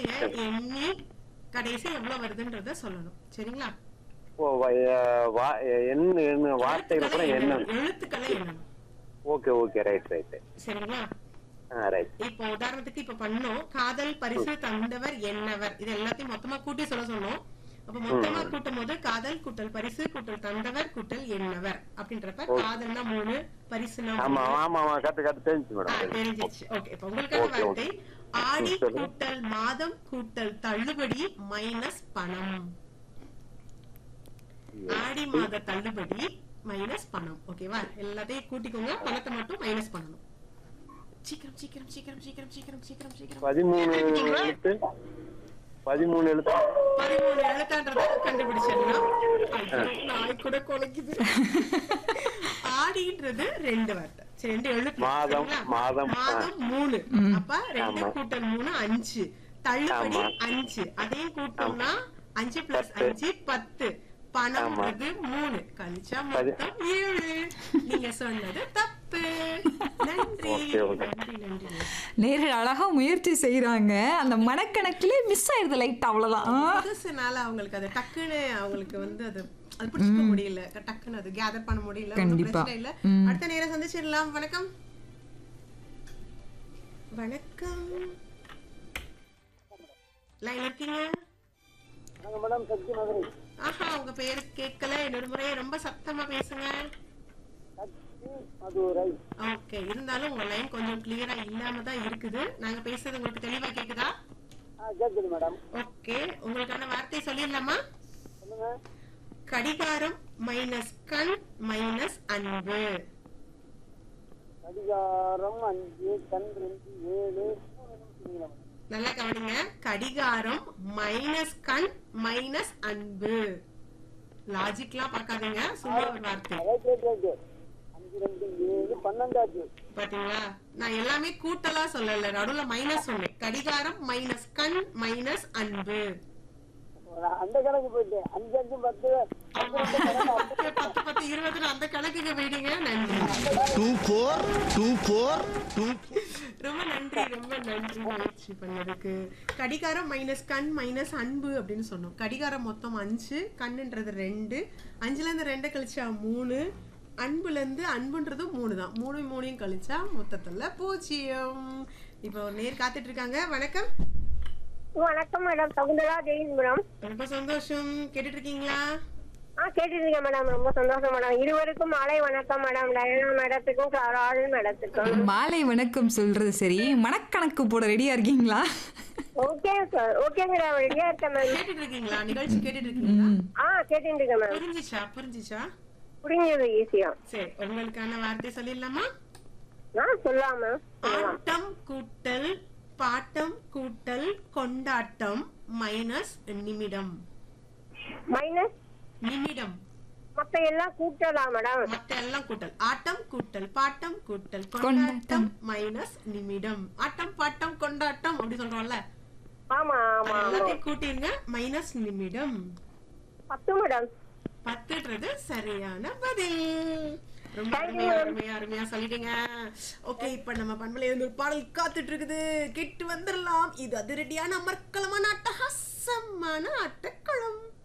வார்த்தைய எண்ணி கடைசி எவ்வளவு வருதுன்றத சொல்லணும் சரிங்களா ஓ வ- அஹ், வா- என்ன என்ன வார்த்தைகள் கூட எழுத்துக்களை என்ன எண்ணணும். எழுத்துக்களை எண்ணணும் ஓகே ஓகே ரைட் ரைட் சரிங்களா ஆ ரைட் இப்போ உதாரணத்துக்கு இப்ப பண்ணோம் காதல் பரிசு தந்தவர் என்னவர் இது எல்லாத்தையும் மொத்தமா கூட்டி சொல்ல சொன்னோம் அப்ப மொத்தமா கூட்டும் போது காதல் கூட்டல் பரிசு கூட்டல் தந்தவர் கூட்டல் என்னவர் அப்படின்றப்ப காதல்னா மூணு பரிசுனா ஆமா மூணு. ஆமா ஆமா கத்து கத்து தெரிஞ்சு ஆ, மேடம் தெரிஞ்சிருச்சு ஓகே இப்ப உங்களுக்கான Okay, வார்த்தை ஆடி ம், சொல்லுங்க. கூட்டல் மாதம் கூட்டல் தள்ளுபடி மைனஸ் பணம் ஆடி மாத தள்ளுபடி மைனஸ் பணம் ஓகேவா எல்லாத்தையும் கூட்டிக்கோங்க பணத்தை மட்டும் மைனஸ் பண்ணணும் சீக்கிரம் சீக்கிரம் சீக்கிரம் சீக்கிரம் சீக்கிரம் சீக்கிரம் சீக்கிரம் பதிமூணு எழுத்து பதிமூணு எழுத்து பதிமூணு எழுத்தான்றத கண்டுபிடிச்சிடலாம் ஐயோ, நாய் கூட குலைக்குது ஆடின்றது ரெண்டு வார்த்தை சரி ரெண்டு எழுத்து மாதம், சரிங்களா? மாதம், ஆ. மாதம் மூணு அப்ப ரெண்டு ஆமா. கூட்டல் மூணு அஞ்சு தள்ளுபடி ஆமா. அஞ்சு அதையும் கூட்டோம்னா அஞ்சு பிளஸ் பத்து. அஞ்சு பத்து பணம்ன்றது மூணு கழிச்சா பதி- மொத்தம் ஏழு நீங்க சொன்னது தப்பு நன்றி Okay, okay. நன்றி நன்றி நன்றி. நேரில் அழகா முயற்சி செய்றாங்க அந்த மனக்கணக்கிலே மிஸ் ஆயிருது லைட் அவ்வளவுதான் ஆ. புதுசுனால அவங்களுக்கு அது டக்குன்னு அவங்களுக்கு வந்து அது அது பிடிச்சிக்க முடியல டக்குன்னு அது கேதர் பண்ண முடியல ஒண்ணும் கண்டிப்பா. பிரச்சனை இல்ல ம். அடுத்த நேரம் சந்திச்சிடலாம் வணக்கம் வணக்கம் லைன்ல இருக்கீங்க மேடம் சக்தி மதுரை ஆஹா உங்க பேர் கேட்கல இன்னொரு முறை ரொம்ப சத்தமா பேசுங்க சக்தி மதுரை ஓகே இருந்தாலும் உங்க லைன் கொஞ்சம் கிளியரா இல்லாம தான் இருக்குது நாங்க பேசுறது உங்களுக்கு தெளிவா கேக்குதா கேக்குது மேடம் ஓகே உங்களுக்கான வார்த்தை சொல்லிடலாமா சொல்லுங்க கடிகாரம் மைனஸ் கண் மைனஸ் அன்பு கடிகாரம் அஞ்சு கண் ரெண்டு ஏழு நல்லா கவனிங்க கடிகாரம் மைனஸ் கண் மைனஸ் அன்பு லாஜிக்லாம் பார்க்காதீங்க சும்மா ஒரு வார்த்தை அஞ்சு ரெண்டு ஏழு பன்னெண்டாச்சு பாத்தீங்களா நான் எல்லாமே கூட்டலா சொல்லல நடுவுல மைனஸ் சொன்னேன் கடிகாரம் மைனஸ் கண் மைனஸ் அன்பு அந்த கணக்கு போயிட்டு அஞ்சு அஞ்சு பத்து பத்து பத்து பத்து இருபதுன்னு அந்த கணக்குக்கு போயிட்டீங்க நன்றி two four two four two ரொம்ப நன்றி ரொம்ப நன்றி முயற்சி பண்ணதுக்கு கடிகாரம் மைனஸ் கண் மைனஸ் அன்பு அப்படின்னு சொன்னோம் கடிகாரம் மொத்தம் அஞ்சு கண்ணுன்றது ரெண்டு அஞ்சுல இருந்து ரெண்டை கழிச்சா மூணு அன்புல இருந்து அன்புன்றது மூணு தான் மூணு மூணையும் கழிச்சா மொத்தத்துல பூஜ்ஜியம் இப்போ ஒரு நேர் காத்துட்டு இருக்காங்க வணக்கம் வணக்கம் மேடம் சகுந்தலா ஜெயின்புரம் ரொம்ப சந்தோஷம் கேட்டுட்டு இருக்கீங்களா ஆ கேட்டுட்டு இருக்கேன் மேடம் ரொம்ப சந்தோஷம் மேடம் இருவருக்கும் மாலை வணக்கம் மேடம் டயனா மேடத்துக்கும் கிளாராஜன் மேடத்துக்கும் மாலை வணக்கம் சொல்றது சரி மனக்கணக்கு போட ரெடியா இருக்கீங்களா ஓகே சார் ஓகே மேடம் ரெடியா இருக்கேன் மேம் கேட்டுட்டு இருக்கீங்களா நிகழ்ச்சி கேட்டுட்டு இருக்கீங்களா ஆ கேட்டுட்டு இருக்கேன் மேம் புரிஞ்சிச்சா புரிஞ்சிச்சா புரிஞ்சது ஈஸியா சரி உங்களுக்கான வார்த்தை சொல்லிடலாமா ஆ சொல்லலாம் மேம் சொல்லலாம் ஆட்டம் கூட்டல் பாட்டம் கூட்டல் கொண்டாட்டம் மைனஸ் நிமிடம் மைனஸ் நிமிடம் மத்த எல்லாம் கூட்டலாம் மேடம் மத்த எல்லாம் கூட்டல் ஆட்டம் கூட்டல் பாட்டம் கூட்டல் கொண்டாட்டம். கொண்டாட்டம் மைனஸ் நிமிடம் ஆட்டம் பாட்டம் கொண்டாட்டம் அப்படி சொல்றோம்ல ஆமா அது ஆமா ஆமா எல்லாத்தையும் கூட்டிருங்க மைனஸ் நிமிடம் பத்து மேடம் பத்துன்றது சரியான பதில் ரொம்ப Thank you, அருமையா ma'am. அருமையா அருமையா சொல்லிட்டீங்க ஓகே இப்ப நம்ம பண்பலை இருந்து ஒரு பாடல் காத்துட்டு இருக்குது கேட்டு வந்துடலாம் இது அதிரடியான அமர்க்கலமான அட்டகாசமான ஆட்டக்களம்